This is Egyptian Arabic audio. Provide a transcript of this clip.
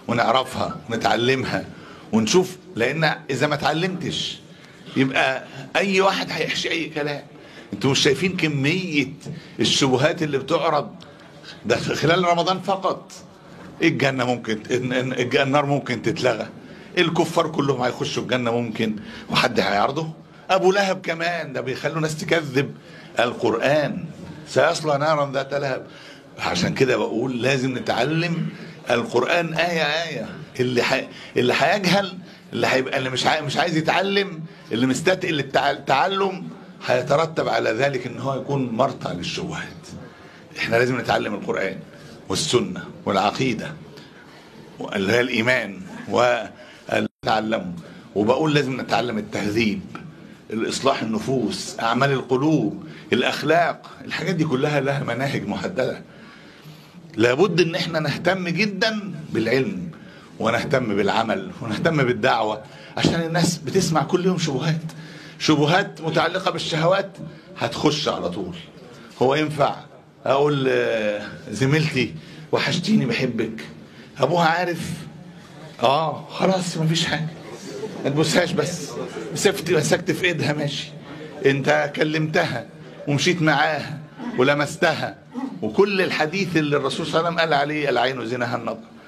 ونعرفها ونتعلمها ونشوف لان اذا ما اتعلمتش يبقى اي واحد هيحشي اي كلام انتوا مش شايفين كميه الشبهات اللي بتعرض ده خلال رمضان فقط الجنه ممكن النار ممكن تتلغى الكفار كلهم هيخشوا الجنه ممكن وحد هيعرضه ابو لهب كمان ده بيخلوا ناس تكذب القران سيصلى نارا ذات لهب عشان كده بقول لازم نتعلم القران ايه ايه اللي حي... اللي هيجهل اللي هيبقى اللي مش عاي... مش عايز يتعلم اللي مستثقل التعلم هيترتب على ذلك ان هو يكون مرتع للشبهات احنا لازم نتعلم القران والسنه والعقيده اللي هي الايمان ونتعلمه وبقول لازم نتعلم التهذيب الاصلاح النفوس اعمال القلوب الاخلاق الحاجات دي كلها لها مناهج محدده لابد ان احنا نهتم جدا بالعلم ونهتم بالعمل ونهتم بالدعوه عشان الناس بتسمع كل يوم شبهات شبهات متعلقه بالشهوات هتخش على طول هو ينفع اقول زميلتي وحشتيني بحبك ابوها عارف اه خلاص مفيش حاجه ما تبوسهاش بس مسكت مسكت في ايدها ماشي انت كلمتها ومشيت معاها ولمستها وكل الحديث اللي الرسول صلى الله عليه وسلم قال عليه العين زينها النظر